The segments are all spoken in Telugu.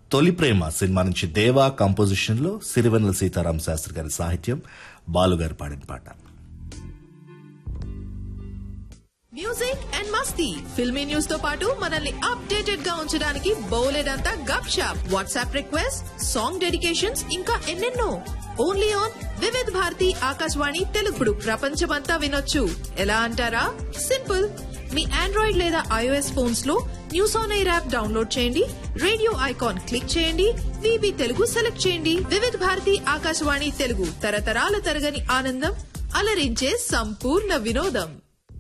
తొలి ప్రేమ సినిమా నుంచి దేవా కంపోజిషన్ లో సిరివెన్నెల సీతారాం శాస్త్రి గారి సాహిత్యం బాలుగారు పాడిన పాట మ్యూజిక్ అండ్ మస్తీ ఫిల్మీ న్యూస్ తో పాటు మనల్ని అప్డేటెడ్ గా ఉంచడానికి బోలెడంతా గప్ షాప్ వాట్సాప్ రిక్వెస్ట్ సాంగ్ డెడికేషన్స్ ఇంకా ఎన్నెన్నో ఓన్లీ ఆన్ వివిధ్ భారతి ఆకాశవాణి తెలుగుడు ప్రపంచమంతా వినొచ్చు ఎలా అంటారా సింపుల్ మీ ఆండ్రాయిడ్ లేదా ఐఓఎస్ ఫోన్స్ లో news on air app download చేయండి రేడియో ఐకాన్ క్లిక్ చేయండి వివి తెలుగు సెలెక్ట్ చేయండి వివిధ్ భారతి ఆకాశవాణి తెలుగు తరతరాల తరగని ఆనందం అలరించే సంపూర్ణ వినోదం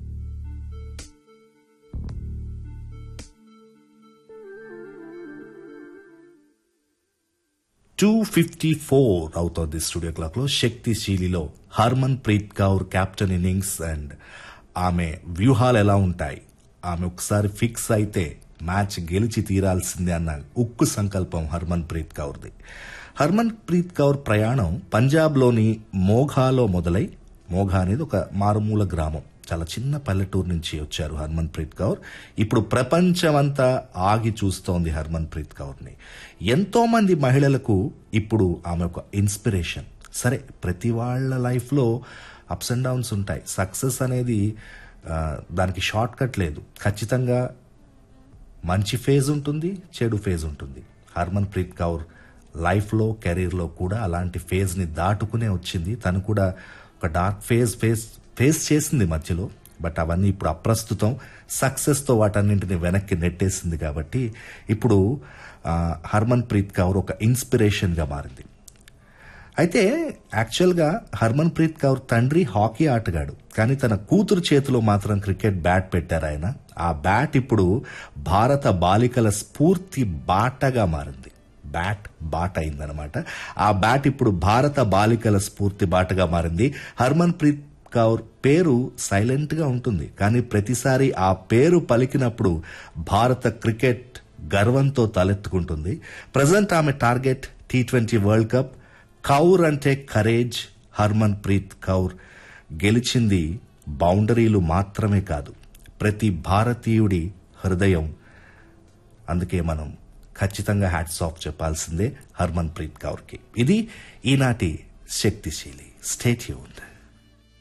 టూ ఫిఫ్టీ ఫోర్ అవుతోంది స్టూడియో క్లాక్ లో శక్తిశీలిలో Harmanpreet Kaur captain innings and ఆమె వ్యూహాలు ఎలా ఉంటాయి ఆమె ఒకసారి ఫిక్స్ అయితే మ్యాచ్ గెలిచి తీరాల్సిందే అన్న ఉక్కు సంకల్పం హర్మన్ ప్రీత్ కౌర్ది హర్మన్ ప్రీత్ కౌర్ ప్రయాణం పంజాబ్లోని మోఘాలో మొదలై మోఘా అనేది ఒక మారుమూల గ్రామం చాలా చిన్న పల్లెటూరు నుంచి వచ్చారు హర్మన్ ప్రీత్ కౌర్ ఇప్పుడు ప్రపంచమంతా ఆగి చూస్తోంది హర్మన్ ప్రీత్ కౌర్ని ఎంతో మంది మహిళలకు ఇప్పుడు ఆమె ఒక ఇన్స్పిరేషన్ సరే ప్రతి వాళ్ళ లైఫ్లో అప్స్ అండ్ డౌన్స్ ఉంటాయి సక్సెస్ అనేది ఆ, దానికి షార్ట్ కట్ లేదు ఖచ్చితంగా మంచి ఫేజ్ ఉంటుంది చెడు ఫేజ్ ఉంటుంది హర్మన్ ప్రీత్ కౌర్ లైఫ్లో కెరీర్లో కూడా అలాంటి ఫేజ్ని దాటుకునే వచ్చింది తను కూడా ఒక డార్క్ ఫేజ్ ఫేస్ ఫేస్ చేసింది మధ్యలో బట్ అవన్నీ ఇప్పుడు అప్రస్తుతం సక్సెస్తో వాటన్నింటిని వెనక్కి నెట్టేసింది కాబట్టి ఇప్పుడు ఆ, హర్మన్ ప్రీత్ కౌర్ ఒక ఇన్స్పిరేషన్గా మారింది అయితే యాక్చువల్గా హర్మన్ ప్రీత్ కౌర్ తండ్రి హాకీ ఆటగాడు కానీ తన కూతురు చేతిలో మాత్రం క్రికెట్ బ్యాట్ పెట్టారు ఆయన ఆ బ్యాట్ ఇప్పుడు భారత బాలికల స్ఫూర్తి బాటగా మారింది బ్యాట్ బాట అయిందనమాట ఆ బ్యాట్ ఇప్పుడు భారత బాలికల స్ఫూర్తి బాటగా మారింది హర్మన్ ప్రీత్ కౌర్ పేరు సైలెంట్ గా ఉంటుంది కానీ ప్రతిసారి ఆ పేరు పలికినప్పుడు భారత క్రికెట్ గర్వంతో తలెత్తుకుంటుంది ప్రజెంట్ ఆమె target T twenty world cup Kaur అంటే కరేజ్ హర్మన్ ప్రీత్ కౌర్ గెలిచింది బౌండరీలు మాత్రమే కాదు ప్రతి భారతీయుడి హృదయం అందుకే మనం ఖచ్చితంగా హ్యాట్స్ ఆఫ్ చెప్పాల్సిందే హర్మన్ ప్రీత్ కౌర్కి ఇది ఈనాటి శక్తిశీలి స్టేట్యూన్